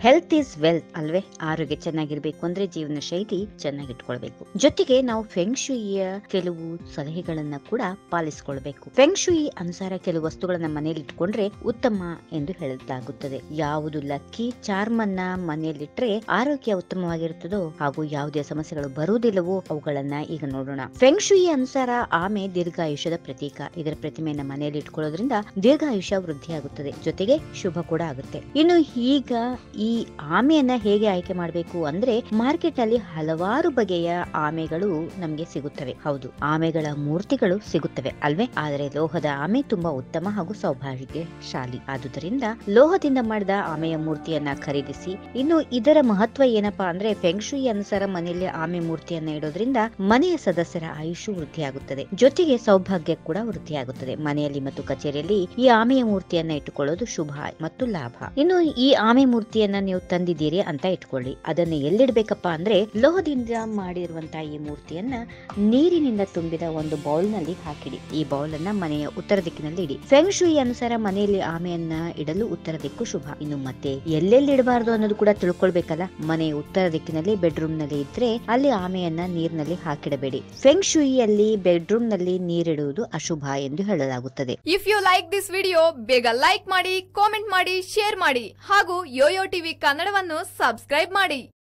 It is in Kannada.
ಹೆಲ್ತ್ ಈಸ್ ವೆಲ್ತ್ ಅಲ್ವೇ ಆರೋಗ್ಯ ಚೆನ್ನಾಗಿರ್ಬೇಕು ಅಂದ್ರೆ ಜೀವನ ಶೈಲಿ ಚೆನ್ನಾಗಿಟ್ಕೊಳ್ಬೇಕು ಜೊತೆಗೆ ನಾವು ಫೆಂಗ್ಶುಯಿಯ ಕೆಲವು ಸಲಹೆಗಳನ್ನ ಕೂಡ ಪಾಲಿಸಿಕೊಳ್ಬೇಕು ಫೆಂಗ್ಶುಯಿ ಅನುಸಾರ ಕೆಲವು ವಸ್ತುಗಳನ್ನ ಮನೆಯಲ್ಲಿ ಇಟ್ಕೊಂಡ್ರೆ ಉತ್ತಮ ಎಂದು ಹೇಳಲಾಗುತ್ತದೆ ಯಾವುದು ಲಕ್ಕಿ ಚಾರ್ಮ್ ಅನ್ನ ಮನೆಯಲ್ಲಿಟ್ರೆ ಆರೋಗ್ಯ ಉತ್ತಮವಾಗಿರುತ್ತದೋ ಹಾಗೂ ಯಾವುದೇ ಸಮಸ್ಯೆಗಳು ಬರುವುದಿಲ್ಲವೋ ಅವುಗಳನ್ನ ಈಗ ನೋಡೋಣ ಫೆಂಗ್ಶುಯಿ ಅನುಸಾರ ಆಮೆ ದೀರ್ಘಾಯುಷ್ಯದ ಪ್ರತೀಕ ಇದರ ಪ್ರತಿಮೆಯನ್ನ ಮನೆಯಲ್ಲಿ ಇಟ್ಕೊಳ್ಳೋದ್ರಿಂದ ದೀರ್ಘಾಯುಷ್ಯ ವೃದ್ಧಿಯಾಗುತ್ತದೆ ಜೊತೆಗೆ ಶುಭ ಕೂಡ ಆಗುತ್ತೆ ಇನ್ನು ಈಗ ಈ ಆಮೆಯನ್ನ ಹೇಗೆ ಆಯ್ಕೆ ಮಾಡಬೇಕು ಅಂದ್ರೆ ಮಾರ್ಕೆಟ್ ನಲ್ಲಿ ಹಲವಾರು ಬಗೆಯ ಆಮೆಗಳು ನಮ್ಗೆ ಸಿಗುತ್ತವೆ ಹೌದು ಆಮೆಗಳ ಮೂರ್ತಿಗಳು ಸಿಗುತ್ತವೆ ಅಲ್ವೇ ಆದರೆ ಲೋಹದ ಆಮೆ ತುಂಬಾ ಉತ್ತಮ ಹಾಗೂ ಸೌಭಾಗ್ಯಶಾಲಿ ಆದುದರಿಂದ ಲೋಹದಿಂದ ಮಾಡಿದ ಆಮೆಯ ಮೂರ್ತಿಯನ್ನ ಖರೀದಿಸಿ ಇನ್ನು ಇದರ ಮಹತ್ವ ಏನಪ್ಪಾ ಅಂದ್ರೆ ಫೆಂಗ್ಶುಯಿ ಅನುಸಾರ ಮನೆಯಲ್ಲಿ ಆಮೆ ಮೂರ್ತಿಯನ್ನ ಇಡೋದ್ರಿಂದ ಮನೆಯ ಸದಸ್ಯರ ಆಯುಷು ವೃದ್ಧಿಯಾಗುತ್ತದೆ ಜೊತೆಗೆ ಸೌಭಾಗ್ಯ ಕೂಡ ವೃದ್ಧಿಯಾಗುತ್ತದೆ ಮನೆಯಲ್ಲಿ ಮತ್ತು ಕಚೇರಿಯಲ್ಲಿ ಈ ಆಮೆಯ ಮೂರ್ತಿಯನ್ನ ಇಟ್ಟುಕೊಳ್ಳೋದು ಶುಭ ಮತ್ತು ಲಾಭ ಇನ್ನು ಈ ಆಮೆ ಮೂರ್ತಿಯನ್ನ ನೀವು ತಂದಿದ್ದೀರಿ ಅಂತ ಇಟ್ಕೊಳ್ಳಿ ಅದನ್ನ ಎಲ್ಲಿಡ್ಬೇಕಪ್ಪ ಅಂದ್ರೆ ಲೋಹದಿಂದ ಮಾಡಿರುವಂತಹ ಈ ಮೂರ್ತಿಯನ್ನ ನೀರಿನಿಂದ ತುಂಬಿದ ಒಂದು ಬೌಲ್ ನಲ್ಲಿ ಹಾಕಿಡಿ ಈ ಬೌಲ್ ಅನ್ನ ಮನೆಯ ಉತ್ತರ ದಿಕ್ಕಿನಲ್ಲಿ ಇಡಿ ಫೆಂಗ್ಶುಯಿ ಅನುಸಾರ ಮನೆಯಲ್ಲಿ ಆಮೆಯನ್ನ ಇಡಲು ಉತ್ತರ ದಿಕ್ಕು ಶುಭ ಇನ್ನು ಮತ್ತೆ ಎಲ್ಲೆಲ್ಲಿ ಇಡಬಾರದು ಅನ್ನೋದು ಕೂಡ ತಿಳ್ಕೊಳ್ಬೇಕಲ್ಲ ಮನೆಯ ಉತ್ತರ ದಿಕ್ಕಿನಲ್ಲಿ ಬೆಡ್ರೂಮ್ ನಲ್ಲಿ ಇದ್ರೆ ಅಲ್ಲಿ ಆಮೆಯನ್ನ ನೀರಿನಲ್ಲಿ ಹಾಕಿಡಬೇಡಿ ಫೆಂಗ್ಶುಯಿಯಲ್ಲಿ ಬೆಡ್ರೂಮ್ ನಲ್ಲಿ ನೀರಿಡುವುದು ಅಶುಭ ಎಂದು ಹೇಳಲಾಗುತ್ತದೆ if you like this video ಬೇಗ ಲೈಕ್ ಮಾಡಿ ಕಾಮೆಂಟ್ ಮಾಡಿ ಶೇರ್ ಮಾಡಿ ಹಾಗೂ ಯೋಯೋ ಟಿವಿ ಕನ್ನಡವನ್ನು ಸಬ್ಸ್ಕ್ರೈಬ್ ಮಾಡಿ